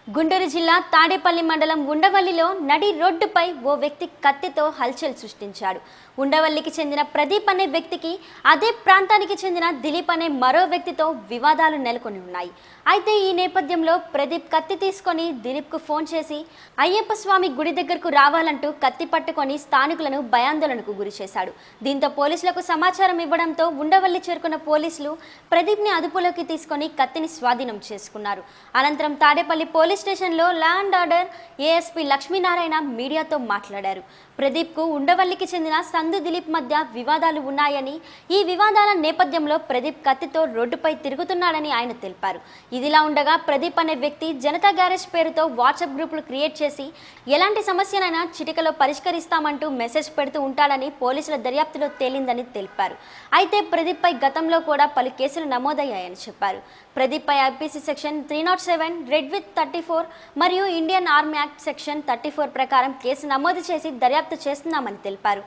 గుంటూరు జిల్లా తాడేపల్లి మండలం ఉండవల్లిలో నడి రోడ్డుపై ఓ వ్యక్తి కత్తితో హల్చల్ సృష్టించాడు ఉండవల్లికి చెందిన ప్రదీప్ అనే వ్యక్తికి అదే ప్రాంతానికి చెందిన దిలీప్ అనే మరో వ్యక్తితో వివాదాలు నెలకొని ఉన్నాయి అయితే ఈ నేపథ్యంలో ప్రదీప్ కత్తి తీసుకొని దిలీప్కు ఫోన్ చేసి అయ్యప్ప స్వామి గుడి దగ్గరకు రావాలంటూ కత్తి పట్టుకొని స్థానికులను భయాందోళనకు గురి చేశాడు దీంతో పోలీసులకు సమాచారం ఇవ్వడంతో ఉండవల్లి చేరుకున్న పోలీసులు ప్రదీప్ని అదుపులోకి తీసుకొని కత్తిని స్వాధీనం చేసుకున్నారు అనంతరం తాడేపల్లి పోలీస్ స్టేషన్లో law and order ASP Lakshminarayana మీడియాతో మాట్లాడారు ప్రదీప్కు ఉండవల్లికి చెందిన సందు దిలీప్ మధ్య వివాదాలు ఉన్నాయని ఈ వివాదాల నేపథ్యంలో ప్రదీప్ కత్తితో రోడ్డుపై తిరుగుతున్నాడని ఆయన తెలిపారు ఇదిలా ఉండగా ప్రదీప్ అనే వ్యక్తి జనతా గ్యారేజ్ పేరుతో వాట్సాప్ గ్రూపులు క్రియేట్ చేసి ఎలాంటి సమస్యనైనా చిటికలో పరిష్కరిస్తామంటూ మెసేజ్ పెడుతూ ఉంటాడని పోలీసుల దర్యాప్తులో తేలిందని తెలిపారు అయితే ప్రదీప్పై గతంలో కూడా పలు కేసులు నమోదయ్యాయని చెప్పారు ప్రదీప్పై IPC section three not seven read with thirty four మరియు Indian army act section thirty four ప్రకారం కేసు నమోదు చేసి దర్యాప్తు చేస్తున్నామని తెలిపారు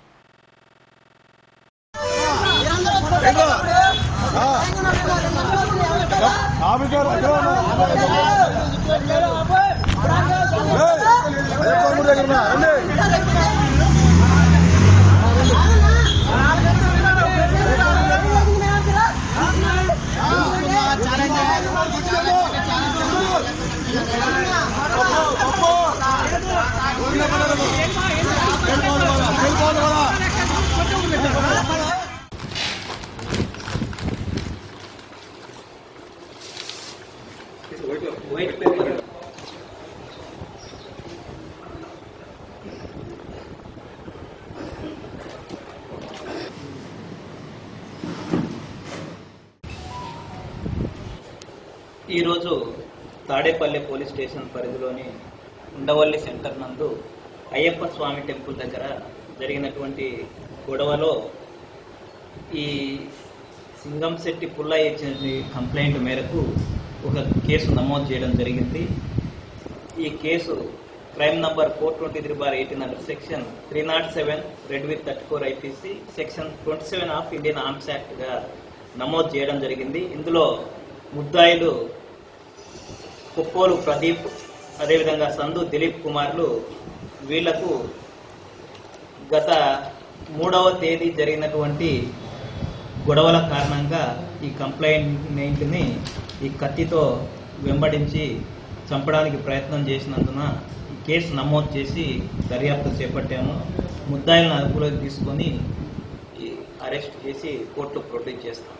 ఆమెగారు అక్కడ ఉన్నారు. ఏయ్, అయ్యప్ప గుడి దగ్గర ఉన్నా. రండి. ఈరోజు తాడేపల్లి పోలీస్ స్టేషన్ పరిధిలోని ఉండవల్లి సెంటర్ నందు అయ్యప్ప స్వామి టెంపుల్ దగ్గర జరిగినటువంటి గొడవలో ఈ సింగంశెట్టి పుల్లయ్య ఇచ్చిన కంప్లైంట్ మేరకు ఒక కేసు నమోదు చేయడం జరిగింది ఈ కేసు crime number four twenty three bar eighteen under section three not seven read with thirty four IPC section twenty seven of Indian arms act గా నమోదు చేయడం జరిగింది ఇందులో ముద్దాయిలు కుప్పోలు ప్రదీప్ అదేవిధంగా సందు దిలీప్ కుమార్లు వీళ్లకు గత మూడవ తేదీ జరిగినటువంటి గొడవల కారణంగా ఈ కంప్లైంట్ని ఈ కత్తితో వెంబడించి చంపడానికి ప్రయత్నం చేసినందున ఈ కేసు నమోదు చేసి దర్యాప్తు చేపట్టాము ముద్దాయిలను అదుపులోకి తీసుకొని ఈ అరెస్ట్ చేసి కోర్టులో ప్రొడ్యూస్ చేస్తాం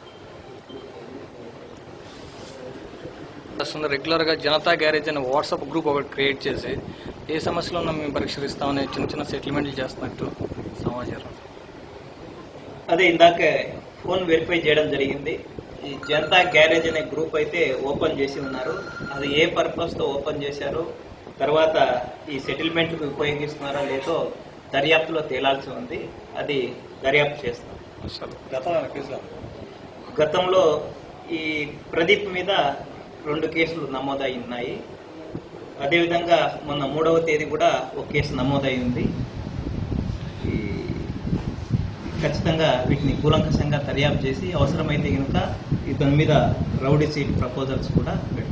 వస్తుంది రెగ్యులర్గా జనతా గ్యారేజ్ అనే వాట్సాప్ గ్రూప్ ఒకటి క్రియేట్ చేసి ఏ సమస్యలో ఉన్నా మేము పరిష్కరిస్తామని చిన్న చిన్న సెటిల్మెంట్లు చేస్తున్నట్టు సమాచారం అదే ఇందాక ఫోన్ వెరిఫై చేయడం జరిగింది ఈ జనతా గ్యారేజ్ అనే గ్రూప్ అయితే ఓపెన్ చేసి ఉన్నారు అది ఏ పర్పస్ తో ఓపెన్ చేశారో తర్వాత ఈ సెటిల్మెంట్ కు ఉపయోగిస్తున్నారా లేదో దర్యాప్తులో తేలాల్సి ఉంది అది దర్యాప్తు చేస్తాం అసలు గతంలో ఈ ప్రదీప్ మీద రెండు కేసులు నమోదై ఉన్నాయి అదేవిధంగా మొన్న మూడవ తేదీ కూడా ఒక కేసు నమోదై ఉంది ఈ ఖచ్చితంగా వీటిని కూలంకషంగా దర్యాప్తు చేసి అవసరమైతే కనుక ఇతని మీద రౌడీ సీట్ ప్రపోజల్స్ కూడా పెడతాం